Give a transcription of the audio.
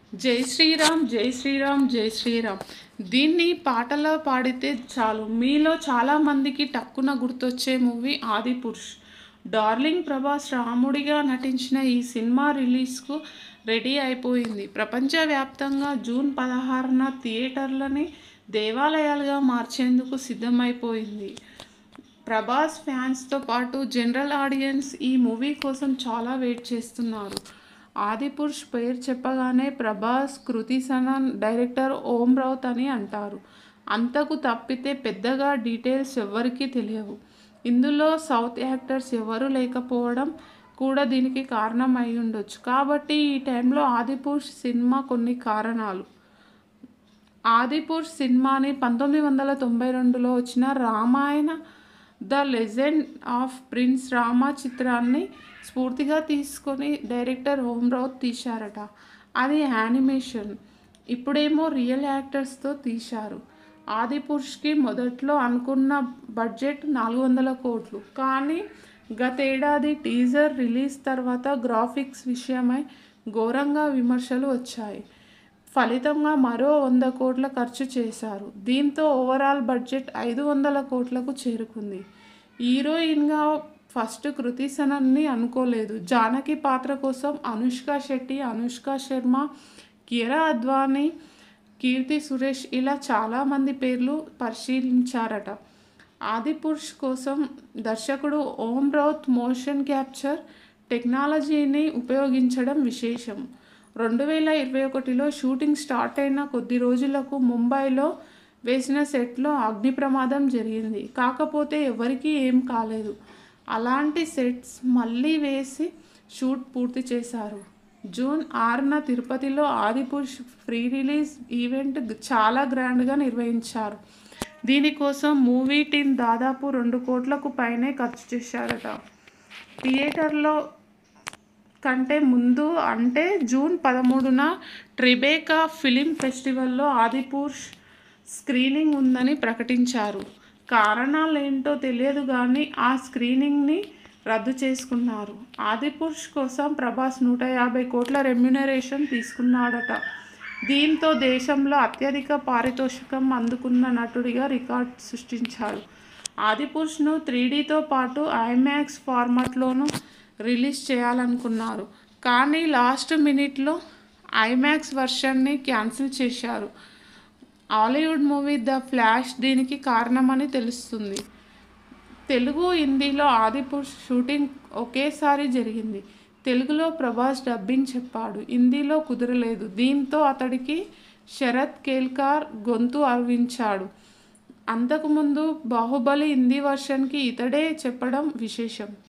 జై శ్రీరామ్ జై శ్రీరామ్ జై శ్రీరామ్ దీన్ని పాటలో పాడితే చాలు మీలో చాలామందికి టక్కున గుర్తొచ్చే మూవీ ఆదిపురుష్ డార్లింగ్ ప్రభాస్ రాముడిగా నటించిన ఈ సినిమా రిలీజ్కు రెడీ అయిపోయింది ప్రపంచవ్యాప్తంగా జూన్ పదహారున థియేటర్లని దేవాలయాలుగా మార్చేందుకు సిద్ధమైపోయింది ప్రభాస్ ఫ్యాన్స్తో పాటు జనరల్ ఆడియన్స్ ఈ మూవీ కోసం చాలా వెయిట్ చేస్తున్నారు ఆదిపురుష్ పేరు చెప్పగానే ప్రభాస్ కృతి సనన్ డైరెక్టర్ ఓం రౌత్ అని అంటారు అంతకు తప్పితే పెద్దగా డీటెయిల్స్ ఎవ్వరికీ తెలియవు ఇందులో సౌత్ యాక్టర్స్ ఎవరు లేకపోవడం కూడా దీనికి కారణం అయి ఉండొచ్చు కాబట్టి ఈ టైంలో ఆదిపురుష్ సినిమా కొన్ని కారణాలు ఆదిపురుష్ సినిమాని పంతొమ్మిది వందల తొంభై రెండులో వచ్చిన Ramayana the legend of prince Rama చిత్రాన్ని స్ఫూర్తిగా తీసుకొని డైరెక్టర్ ఓం రౌత్ తీశారట అది యానిమేషన్ ఇప్పుడేమో రియల్ యాక్టర్స్తో తీశారు ఆదిపురుష్కి మొదట్లో అనుకున్న బడ్జెట్ నాలుగు వందల కోట్లు కానీ గతేడాది టీజర్ రిలీజ్ తర్వాత గ్రాఫిక్స్ విషయమై ఘోరంగా విమర్శలు వచ్చాయి ఫలితంగా మరో వంద కోట్ల ఖర్చు చేశారు దీంతో ఓవరాల్ బడ్జెట్ ఐదు వందల కోట్లకు చేరుకుంది హీరోయిన్గా ఫస్ట్ కృతి సనన్ని అనుకోలేదు జానకి పాత్ర కోసం అనుష్క శెట్టి అనుష్క శర్మ కిరా అద్వానీ కీర్తి సురేష్ ఇలా చాలామంది పేర్లు పరిశీలించారట ఆదిపురుష్ కోసం దర్శకుడు ఓం రౌత్ మోషన్ క్యాప్చర్ టెక్నాలజీని ఉపయోగించడం విశేషం రెండు వేల ఇరవై ఒకటిలో షూటింగ్ స్టార్ట్ అయిన కొద్ది రోజులకు ముంబైలో వేసిన సెట్లో అగ్ని ప్రమాదం జరిగింది కాకపోతే ఎవరికీ ఏం కాలేదు అలాంటి సెట్స్ మళ్ళీ వేసి షూట్ పూర్తి చేశారు జూన్ ఆరున తిరుపతిలో ఆదిపురుష్ ఫ్రీ రిలీజ్ ఈవెంట్ చాలా గ్రాండ్గా నిర్వహించారు దీనికోసం మూవీ టీం దాదాపు రెండు కోట్లకు పైనే ఖర్చు చేశారట థియేటర్లో కంటే ముందు అంటే జూన్ పదమూడున ట్రిబేకా ఫిలిం ఫెస్టివల్లో ఆదిపురుష్ స్క్రీనింగ్ ఉందని ప్రకటించారు కారణాలు ఏంటో తెలియదు కానీ ఆ స్క్రీనింగ్ని రద్దు చేసుకున్నారు ఆదిపురుష్ కోసం ప్రభాస్ నూట యాభై కోట్ల రెమ్యునరేషన్ తీసుకున్నాడట దీంతో దేశంలో అత్యధిక పారితోషికం అందుకున్న నటుడిగా రికార్డ్ సృష్టించాడు ఆదిపురుష్ను త్రీడీతో పాటు ఐమాక్స్ ఫార్మాట్లోనూ రిలీజ్ చేయాలనుకున్నారు కానీ లాస్ట్ మినిట్లో ఐమాక్స్ వర్షన్ని క్యాన్సిల్ చేశారు హాలీవుడ్ మూవీ ద ఫ్లాష్ దీనికి కారణమని తెలుస్తుంది తెలుగు హిందీలో ఆదిపురుష్ షూటింగ్ ఒకేసారి జరిగింది తెలుగులో ప్రభాస్ డబ్బింగ్ చెప్పాడు హిందీలో కుదరలేదు దీంతో అతడికి శరత్ కేల్కార్ గొంతు అర్వించాడు అంతకుముందు బాహుబలి హిందీ వర్షన్కి ఇతడే చెప్పడం విశేషం